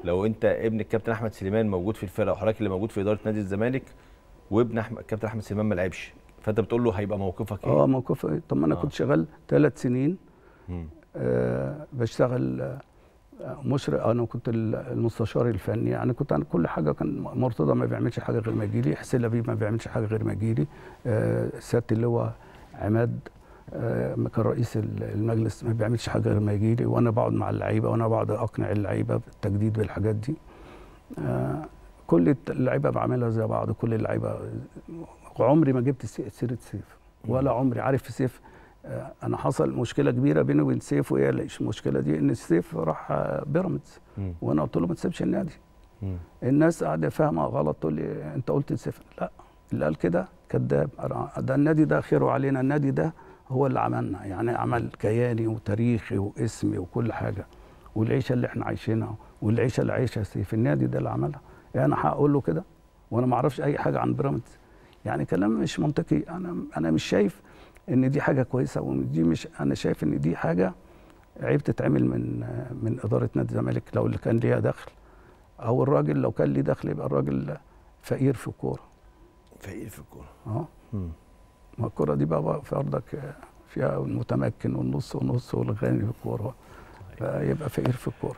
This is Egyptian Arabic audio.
لو انت ابن الكابتن احمد سليمان موجود في الفرقه وحضرتك اللي موجود في اداره نادي الزمالك وابن احمد الكابتن احمد سليمان ما لعبش فانت بتقول له هيبقى موقفك ايه؟ اه موقف إيه؟ طب ما انا آه. كنت شغال ثلاث سنين مم. آه بشتغل آه، مشرف انا كنت ال- المستشار الفني يعني كنت انا كل حاجه كان مرتضى ما بيعملش حاجه غير ما يجي لي حسين لبيب ما بيعملش حاجه غير ما يجي لي آه سياده اللواء عماد آه ما كان رئيس ال- المجلس ما بيعملش حاجه غير ما يجي لي وانا بقعد مع اللعيبه وانا بقعد اقنع اللعيبه بالتجديد بالحاجات دي آه كل الت- اللعيبه بعملها زي بعض كل اللعيبه عمري ما جبت سي- سيره سيف ولا عمري عارف في سيف آه، انا حصل مشكله كبيره بيني وبين سيف وايه ليش المشكله دي ان سيف راح آه، بيراميدز مم. وانا قلت له ما تسيبش النادي مم. الناس قاعده فاهمه غلط تقول لي انت قلت سيف لا اللي قال كده كذاب أنا- ده النادي ده خيره علينا النادي ده هو اللي عملنا يعني عمل كياني وتاريخي واسمي وكل حاجه والعيشه اللي احنا عايشينها والعيشه اللي عايشها سيف النادي ده اللي عملها يعني انا هقول له كده وانا ما اعرفش اي حاجه عن بيراميدز يعني كلام مش منطقي انا انا مش شايف ان دي حاجه كويسه ودي مش انا شايف ان دي حاجه عيب تتعمل من من اداره نادي الزمالك لو اللي كان ليها دخل او الراجل لو كان ليه دخل يبقى الراجل فقير في الكوره فقير في الكوره اه مم. ما الكوره دي بقى في ارضك فيها المتمكن والنص ونص والغني في الكوره فيبقى فقير في الكوره